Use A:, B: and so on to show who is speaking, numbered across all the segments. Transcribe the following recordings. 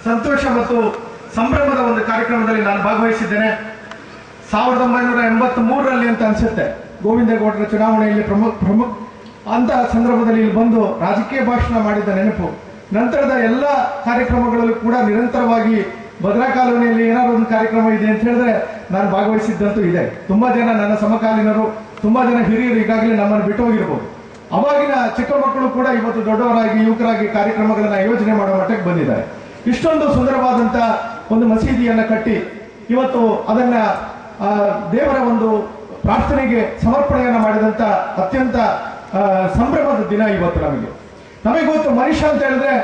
A: ಸಂತೋಷ ಮತ್ತು ಸಂಭ್ರಮದ ಒಂದು ಕಾರ್ಯಕ್ರಮದಲ್ಲಿ ನಾನು ಭಾಗವಹಿಸಿದ್ದೇನೆ ಸಾವಿರದ ಒಂಬೈನೂರ ಎಂಬತ್ತ್ ಮೂರರಲ್ಲಿ ಅಂತ ಅನ್ಸುತ್ತೆ ಗೋವಿಂದೇಗೌಡರ ಚುನಾವಣೆಯಲ್ಲಿ ಪ್ರಮುಖ ಪ್ರಮುಖ ಅಂತಹ ಸಂದರ್ಭದಲ್ಲಿ ಇಲ್ಲಿ ಬಂದು ರಾಜಕೀಯ ಭಾಷಣ ಮಾಡಿದ ನೆನಪು ನಂತರದ ಎಲ್ಲ ಕಾರ್ಯಕ್ರಮಗಳಲ್ಲೂ ಕೂಡ ನಿರಂತರವಾಗಿ ಭದ್ರಾ ಕಾಲೋನಿಯಲ್ಲಿ ಏನಾದ್ರು ಒಂದು ಕಾರ್ಯಕ್ರಮ ಇದೆ ಅಂತ ಹೇಳಿದ್ರೆ ನಾನು ಭಾಗವಹಿಸಿದ್ದಂತೂ ಇದೆ ತುಂಬಾ ಜನ ನನ್ನ ಸಮಕಾಲೀನರು ತುಂಬಾ ಜನ ಹಿರಿಯರು ಈಗಾಗಲೇ ನಮ್ಮನ್ನು ಬಿಟ್ಟು ಹೋಗಿರ್ಬೋದು ಅವಾಗಿನ ಚಿಕ್ಕ ಮಕ್ಕಳು ಕೂಡ ಇವತ್ತು ದೊಡ್ಡವರಾಗಿ ಯುವಕರಾಗಿ ಕಾರ್ಯಕ್ರಮಗಳನ್ನ ಯೋಜನೆ ಮಾಡೋ ಮಟ್ಟಕ್ಕೆ ಬಂದಿದ್ದಾರೆ ಇಷ್ಟೊಂದು ಸುಂದರವಾದಂತ ಒಂದು ಮಸೀದಿಯನ್ನ ಕಟ್ಟಿ ಇವತ್ತು ಅದನ್ನ ಆ, ದೇವರ ಒಂದು ಪ್ರಾರ್ಥನೆಗೆ ಸಮರ್ಪಣೆಯನ್ನ ಮಾಡಿದಂತ ಅತ್ಯಂತ ಆ, ಸಂಭ್ರಮದ ದಿನ ಇವತ್ತು ನಮಗೆ ನಮಗೆ ಗೊತ್ತು ಮನುಷ್ಯ ಅಂತ ಹೇಳಿದ್ರೆ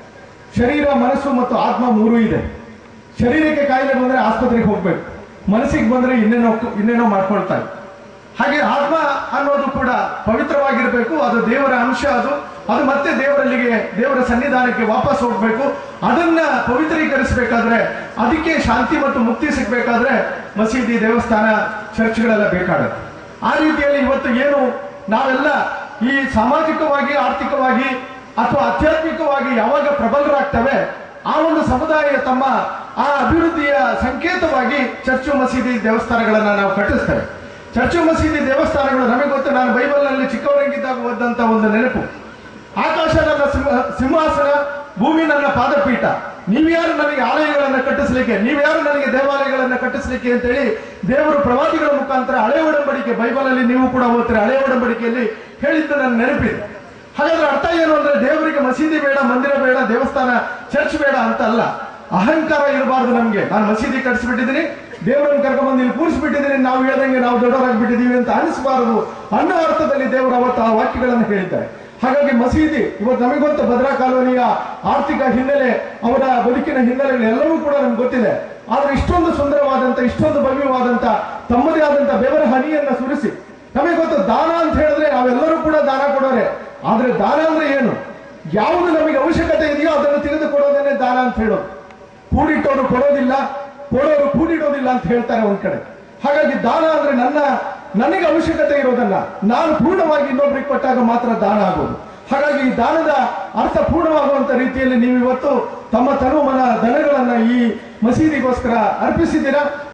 A: ಶರೀರ ಮನಸ್ಸು ಮತ್ತು ಆತ್ಮ ಮೂರೂ ಇದೆ ಶರೀರಕ್ಕೆ ಕಾಯಿಲೆ ಬಂದ್ರೆ ಆಸ್ಪತ್ರೆಗೆ ಹೋಗ್ಬೇಕು ಮನಸ್ಸಿಗೆ ಬಂದ್ರೆ ಇನ್ನೇನೋ ಇನ್ನೇನೋ ಮಾಡ್ಕೊಳ್ತಾರೆ ಹಾಗೆ ಆತ್ಮ ಅನ್ನೋದು ಕೂಡ ಪವಿತ್ರವಾಗಿರಬೇಕು ಅದು ದೇವರ ಅಂಶ ಅದು ಅದು ಮತ್ತೆ ದೇವರಲ್ಲಿಗೆ ದೇವರ ಸನ್ನಿಧಾನಕ್ಕೆ ವಾಪಸ್ ಹೋಗ್ಬೇಕು ಅದನ್ನ ಪವಿತ್ರೀಕರಿಸಬೇಕಾದ್ರೆ ಅದಕ್ಕೆ ಶಾಂತಿ ಮತ್ತು ಮುಕ್ತಿ ಸಿಗ್ಬೇಕಾದ್ರೆ ಮಸೀದಿ ದೇವಸ್ಥಾನ ಚರ್ಚ್ಗಳೆಲ್ಲ ಬೇಕಾಗುತ್ತೆ ಆ ರೀತಿಯಲ್ಲಿ ಇವತ್ತು ಏನು ನಾವೆಲ್ಲ ಈ ಸಾಮಾಜಿಕವಾಗಿ ಆರ್ಥಿಕವಾಗಿ ಅಥವಾ ಆಧ್ಯಾತ್ಮಿಕವಾಗಿ ಯಾವಾಗ ಪ್ರಬಲರಾಗ್ತವೆ ಆ ಒಂದು ಸಮುದಾಯ ತಮ್ಮ ಆ ಅಭಿವೃದ್ಧಿಯ ಸಂಕೇತವಾಗಿ ಚರ್ಚು ಮಸೀದಿ ದೇವಸ್ಥಾನಗಳನ್ನ ನಾವು ಕಟ್ಟಿಸ್ತೇವೆ ಚರ್ಚು ಮಸೀದಿ ದೇವಸ್ಥಾನಗಳು ನಮಗೆ ಗೊತ್ತು ನಾನು ಬೈಬಲ್ನಲ್ಲಿ ಚಿಕ್ಕವರಂಗಿದ್ದಾಗ ಓದಂತ ಒಂದು ನೆನಪು ಆಕಾಶ ನನ್ನ ಸಿಂಹ- ಸಿಂಹಾಸನ ಭೂಮಿ ನನ್ನ ಪಾದಪೀಠ ನೀವ್ಯಾರು ನನಗೆ ಆಲಯಗಳನ್ನು ಕಟ್ಟಿಸ್ಲಿಕ್ಕೆ ನೀವ್ಯಾರು ನನಗೆ ದೇವಾಲಯಗಳನ್ನು ಕಟ್ಟಿಸ್ಲಿಕ್ಕೆ ಅಂತೇಳಿ ದೇವರು ಪ್ರವಾದಿಗಳ ಮುಖಾಂತರ ಹಳೆ ಒಡಂಬಡಿಕೆ ಬೈಬಲಲ್ಲಿ ನೀವು ಕೂಡ ಓದ್ತೀರಿ ಹಳೆ ಒಡಂಬಡಿಕೆಯಲ್ಲಿ ಹೇಳಿದ್ದು ನನ್ನ ನೆನಪಿದೆ ಹಾಗಾದ್ರೆ ಅರ್ಥ ಏನು ಅಂದ್ರೆ ದೇವರಿಗೆ ಮಸೀದಿ ಬೇಡ ಮಂದಿರ ಬೇಡ ದೇವಸ್ಥಾನ ಚರ್ಚ್ ಬೇಡ ಅಂತ ಅಲ್ಲ ಅಹಂಕಾರ ಇರಬಾರ್ದು ನಮ್ಗೆ ನಾನು ಮಸೀದಿ ಕಟ್ಟಿಸ್ಬಿಟ್ಟಿದ್ದೀನಿ ದೇವರನ್ನು ಕರ್ಕೊಂಡ್ಬಂದು ಇಲ್ಲಿ ಕೂರಿಸ್ಬಿಟ್ಟಿದ್ದೀನಿ ನಾವು ಹೇಳ್ದಂಗೆ ನಾವು ದೊಡ್ಡವರಾಗ್ಬಿಟ್ಟಿದೀವಿ ಅಂತ ಅನಿಸಬಾರದು ಅನ್ನೋ ಅರ್ಥದಲ್ಲಿ ದೇವರು ಅವತ್ತು ಆ ವಾಕ್ಯಗಳನ್ನು ಹೇಳಿದ್ದಾರೆ ಹಾಗಾಗಿ ಮಸೀದಿ ಇವತ್ತು ನಮಗೆ ಗೊತ್ತು ಭದ್ರಾ ಕಾಲೋನಿಯ ಆರ್ಥಿಕ ಹಿನ್ನೆಲೆ ಅವರ ಬದುಕಿನ ಹಿನ್ನೆಲೆಗಳು ಎಲ್ಲವೂ ಕೂಡ ನಮ್ಗೆ ಗೊತ್ತಿದೆ ಆದ್ರೆ ಇಷ್ಟೊಂದು ಸುಂದರವಾದಂತ ಇಷ್ಟೊಂದು ಭವ್ಯವಾದಂತ ತಮ್ಮದೇ ಆದಂತ ಬೆವರ ಹನಿಯನ್ನ ಸುರಿಸಿ ನಮಗೆ ಗೊತ್ತು ದಾನ ಅಂತ ಹೇಳಿದ್ರೆ ನಾವೆಲ್ಲರೂ ಕೂಡ ದಾನ ಕೊಡೋರೆ ಆದ್ರೆ ದಾನ ಅಂದ್ರೆ ಏನು ಯಾವುದು ನಮಗೆ ಅವಶ್ಯಕತೆ ಇದೆಯೋ ಅದನ್ನು ತೆಗೆದುಕೊಡೋದನ್ನೇ ದಾನ ಅಂತ ಹೇಳೋದು ಕೂಡಿಟ್ಟವರು ಕೊಡೋದಿಲ್ಲ ಕೊಡೋರು ಕೂಡಿಡೋದಿಲ್ಲ ಅಂತ ಹೇಳ್ತಾರೆ ಒಂದ್ ಕಡೆ ಹಾಗಾಗಿ ದಾನ ಅಂದ್ರೆ ನನ್ನ ನನಗೆ ಅವಶ್ಯಕತೆ ಇರೋದಲ್ಲ ನಾನು ಪೂರ್ಣವಾಗಿ ಇನ್ನೊಬ್ರಿಗೆ ಕೊಟ್ಟಾಗ ಮಾತ್ರ ದಾನ ಆಗೋದು ಹಾಗಾಗಿ ಈ ದಾನದ ಅರ್ಥ ಪೂರ್ಣವಾಗುವಂತ ರೀತಿಯಲ್ಲಿ ನೀವು ಇವತ್ತು ತಮ್ಮ ತನು ಮನ ದನಗಳನ್ನ ಈ ಮಸೀದಿಗೋಸ್ಕರ ಅರ್ಪಿಸಿದ್ದೀರಾ